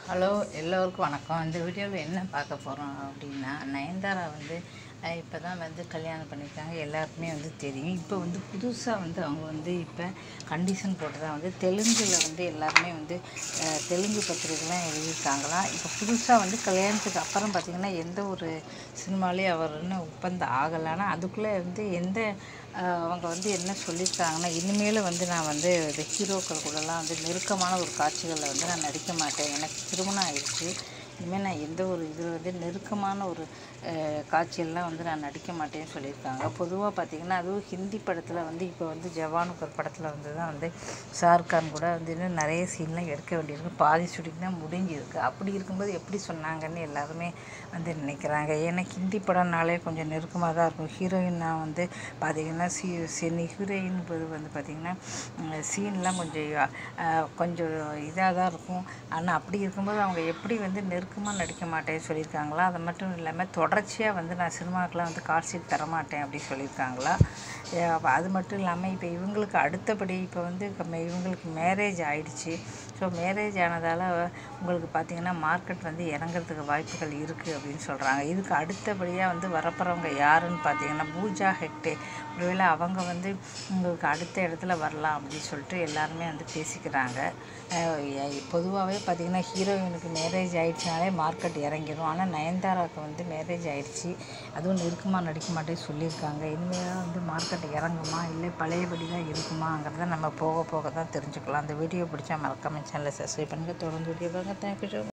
hello எல்லோருக்கும் வணக்கம் இந்த வீடியோவில் என்ன பார்க்க போகிறோம் அப்படின்னா நயன்தாரா வந்து இப்போ தான் வந்து கல்யாணம் பண்ணியிருக்காங்க எல்லாருக்குமே வந்து தெரியும் இப்போ வந்து புதுசாக வந்து அவங்க வந்து இப்போ கண்டிஷன் போட்டு தான் வந்து தெலுங்கில் வந்து எல்லாருமே வந்து அஹ், தெலுங்கு பத்திரிகைலாம் எழுதியிருக்காங்களாம் இப்போ புதுசாக வந்து கல்யாணத்துக்கு அப்புறம் பார்த்திங்கன்னா எந்த ஒரு சினிமாலேயும் அவர் இன்னும் ஒப்பந்தம் ஆகலைன்னா அதுக்குள்ளே வந்து எந்த அஹ், அவங்க வந்து என்ன சொல்லியிருக்காங்கன்னா இனிமேல் வந்து நான் வந்து இந்த ஹீரோக்கள் கூடலாம் வந்து நெருக்கமான ஒரு காட்சிகளில் வந்து நான் நடிக்க மாட்டேன் எனக்கு திருமணம் ஆயிடுச்சு இனிமேல் நான் எந்த ஒரு இதில் வந்து நெருக்கமான ஒரு அஹ், காட்சியெல்லாம் வந்து நான் நடிக்க மாட்டேன்னு சொல்லியிருக்காங்க பொதுவாக பார்த்திங்கன்னா அதுவும் ஹிந்தி படத்தில் வந்து இப்போ வந்து ஜவானுக்கு ஒரு படத்தில் வந்து தான் வந்து ஷாருக்கான் கூட வந்து இன்னும் நிறைய சீன்லாம் எடுக்க வேண்டியிருக்கு பாதி ஷூட்டிங் தான் முடிஞ்சிருக்கு அப்படி இருக்கும்போது எப்படி சொன்னாங்கன்னு எல்லாருமே வந்து நினைக்கிறாங்க ஏன்னா ஹிந்தி படம்னாலே கொஞ்சம் நெருக்கமாக தான் இருக்கும் ஹீரோயின்னா வந்து பார்த்திங்கன்னா சி சினி ஹீரோயின் போது வந்து பார்த்திங்கன்னா சீன்லாம் கொஞ்சம் அஹ், கொஞ்சம் இதாக தான் இருக்கும் ஆனால் அப்படி இருக்கும்போது அவங்க எப்படி வந்து நெருக்கமாக நடிக்க மாட்டேன்னு சொல்லியிருக்காங்களா அது மட்டும் இல்லாமல் தொடர்ச்சியாக வந்து நான் சினிமாக்கெலாம் வந்து கால் ஷீட் தரமாட்டேன் அப்படின்னு சொல்லியிருக்காங்களா அஹ் அப்ப அது மட்டும் இல்லாமல் இப்போ இவங்களுக்கு அடுத்தபடி இப்போ வந்து கம்ம- இவங்களுக்கு மேரேஜ் ஆயிடுச்சு ஸோ மேரேஜ் ஆனதால் உங்களுக்கு பார்த்தீங்கன்னா மார்க்கெட் வந்து இறங்குறதுக்கு வாய்ப்புகள் இருக்குது அப்படின்னு சொல்கிறாங்க இதுக்கு அடுத்தபடியாக வந்து வரப்போகிறவங்க யாருன்னு பார்த்தீங்கன்னா பூஜா ஹெக்டே ஒருவேளை அவங்க வந்து உங்களுக்கு அடுத்த இடத்துல வரலாம் அப்படின்னு சொல்லிட்டு எல்லாருமே வந்து பேசிக்கிறாங்க பொதுவாகவே பார்த்தீங்கன்னா ஹீரோயினுக்கு மேரேஜ் ஆயிடுச்சுனாலே மார்க்கெட் இறங்கிடும் ஆனால் நயன்தாராவுக்கு வந்து மேரேஜ் ஆயிடுச்சு அதுவும் நெருக்கமாக நடிக்க மாட்டேன்னு சொல்லியிருக்காங்க இனிமேல் தான் வந்து மார்க்கெட் இறங்குமா இல்லை பழையபடி தான் இருக்குமாங்கிறத நம்ம போக போக தான் தெரிஞ்சுக்கலாம் அந்த வீடியோ பிடிச்சா மறக்காம சேனலை சப்ஸ்கிரைப் பண்ணுங்கள் தொடர்ந்து வீடியோ பாருங்கள் தேங்க்யூ